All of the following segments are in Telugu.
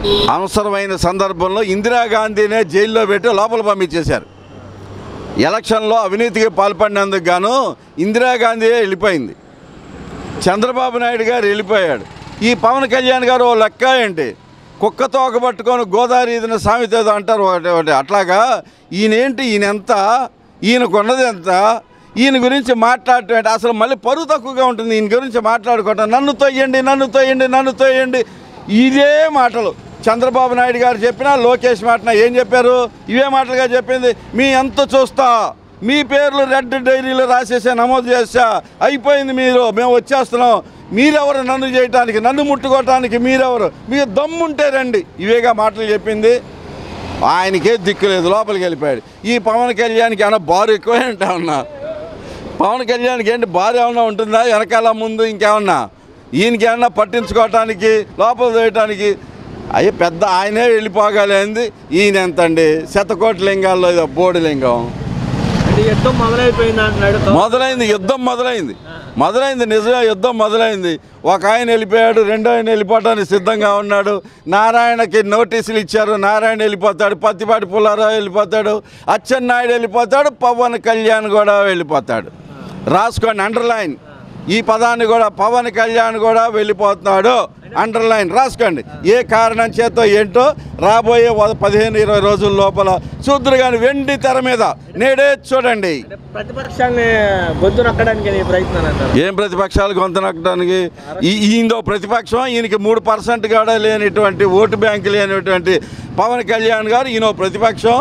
అవసరమైన సందర్భంలో ఇందిరాగాంధీనే జైల్లో పెట్టి లోపల పంపించేశారు ఎలక్షన్లో అవినీతికి పాల్పడినందుకు గాను ఇందిరాగాంధీ వెళ్ళిపోయింది చంద్రబాబు నాయుడు గారు వెళ్ళిపోయాడు ఈ పవన్ కళ్యాణ్ గారు ఓ లెక్క ఏంటి కుక్క తోక పట్టుకొని గోదావరి ఇదిన సామెత ఏదో అంటారు ఒకటి ఒకటి అట్లాగా ఈయనేంటి ఈయన ఎంత ఈయనకున్నది ఎంత ఈయన గురించి మాట్లాడటం ఏంటి అసలు మళ్ళీ పరువు తక్కువగా ఉంటుంది ఈయన గురించి మాట్లాడుకోవటం నన్ను తొయ్యండి నన్ను తొయ్యండి నన్ను తొయ్యండి ఇదే మాటలు చంద్రబాబు నాయుడు గారు చెప్పినా లోకేష్ మాటన ఏం చెప్పారు ఇవే మాటలుగా చెప్పింది మీ ఎంత చూస్తా మీ పేర్లు రెడ్ డైరీలో రాసేసా నమోదు చేసా అయిపోయింది మీరు మేము వచ్చేస్తున్నాం మీరెవరు నన్ను చేయటానికి నన్ను ముట్టుకోవటానికి మీరెవరు మీకు దమ్ముంటే రండి ఇవేగా మాటలు చెప్పింది ఆయనకే దిక్కు లేదు లోపలికి వెళ్ళిపోయాడు ఈ పవన్ కళ్యాణ్కి ఏమన్నా బారు ఎక్కువ ఏంటా ఉన్నా పవన్ కళ్యాణ్కి ఏంటి బారు ఏమన్నా ఉంటుందా వెనకాల ముందు ఇంకేమన్నా ఈయనకి ఏమన్నా పట్టించుకోవటానికి లోపల చేయటానికి అయ్యి పెద్ద ఆయనే వెళ్ళిపోగలేంది ఈయన ఎంతండి శతకోటి లింగాల్లో ఇదో బోడి లింగం అంటే యుద్ధం మొదలైపోయింది అంటున్నాడు మొదలైంది యుద్ధం మొదలైంది మొదలైంది నిజమే యుద్ధం మొదలైంది ఒక ఆయన వెళ్ళిపోయాడు రెండో ఆయన వెళ్ళిపోవడానికి సిద్ధంగా ఉన్నాడు నారాయణకి నోటీసులు ఇచ్చారు నారాయణ వెళ్ళిపోతాడు పత్తిపాటి పుల్లారావు వెళ్ళిపోతాడు అచ్చెన్నాయుడు వెళ్ళిపోతాడు పవన్ కళ్యాణ్ కూడా వెళ్ళిపోతాడు రాసుకోండి అండర్లైన్ ఈ పదాన్ని కూడా పవన్ కళ్యాణ్ కూడా వెళ్ళిపోతున్నాడు అండర్లైన్ రాసుకోండి ఏ కారణం చేతో ఏంటో రాబోయే వ- పదిహేను ఇరవై రోజుల లోపల చూద్దరు కానీ వెండి తెర మీద నేడే చూడండి అంటే ప్రతిపక్షాన్ని గొంతు నక్కడానికి నీ ప్రయత్నాలు అంటారు ఏం ప్రతిపక్షాలు గొంతనక్కడానికి ఈ ఈయనదో ప్రతిపక్షం ఈయనకి మూడు పర్సెంట్ కూడా లేనిటువంటి ఓటు బ్యాంకు లేనటువంటి పవన్ కళ్యాణ్ గారు ఈయన ప్రతిపక్షం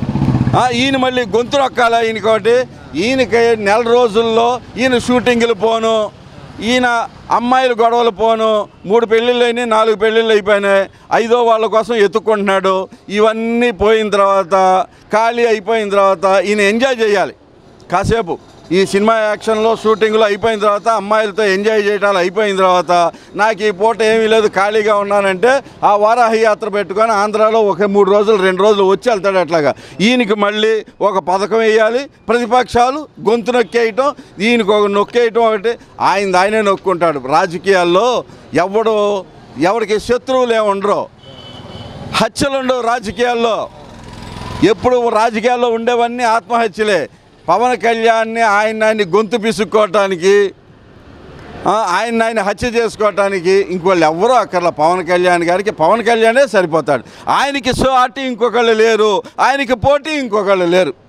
ఆ, ఈయన మళ్ళీ గొంతు నొక్కాలా ఈయనకోటి ఈయనకి నెల రోజుల్లో ఈయన షూటింగ్లు పోను ఈయన అమ్మాయిలు గొడవలు పోను మూడు పెళ్ళిళ్ళు అయినాయి నాలుగు పెళ్ళిళ్ళు అయిపోయినాయి ఐదో వాళ్ళ కోసం ఎత్తుకుంటున్నాడు ఇవన్నీ పోయిన తర్వాత ఖాళీ అయిపోయిన తర్వాత ఈయన ఎంజాయ్ చేయాలి కాసేపు ఈ సినిమా యాక్షన్లో షూటింగ్లో అయిపోయిన తర్వాత అమ్మాయిలతో ఎంజాయ్ చేయటాలు అయిపోయిన తర్వాత నాకు ఈ పూట ఏమీ లేదు ఖాళీగా ఉన్నానంటే ఆ వారాహి యాత్ర పెట్టుకొని ఆంధ్రాలో ఒక మూడు రోజులు రెండు రోజులు వచ్చి వెళ్తాడు అట్లాగా ఈయనకి మళ్ళీ ఒక పథకం వేయాలి ప్రతిపక్షాలు గొంతు నొక్కేయటం ఈయనకి ఒక నొక్కేయటం ఒకటి ఆయన ఆయనే నొక్కుంటాడు రాజకీయాల్లో ఎవడు ఎవరికి శత్రువులు ఏమి ఉండరు హత్యలు ఉండవు రాజకీయాల్లో ఎప్పుడు రాజకీయాల్లో ఉండేవన్నీ ఆత్మహత్యలే పవన్ కళ్యాణ్ని ఆయన ఆయన్ని గొంతు పిసుక్కోవటానికి ఆ, ఆయన ఆయన హత్య చేసుకోవటానికి ఇంకోళ్ళు ఎవరో అక్కర్లా పవన్ కళ్యాణ్ గారికి పవన్ కళ్యాణే సరిపోతాడు ఆయనకి సాటి ఇంకొకళ్ళు లేరు ఆయనకి పోటీ ఇంకొకళ్ళు లేరు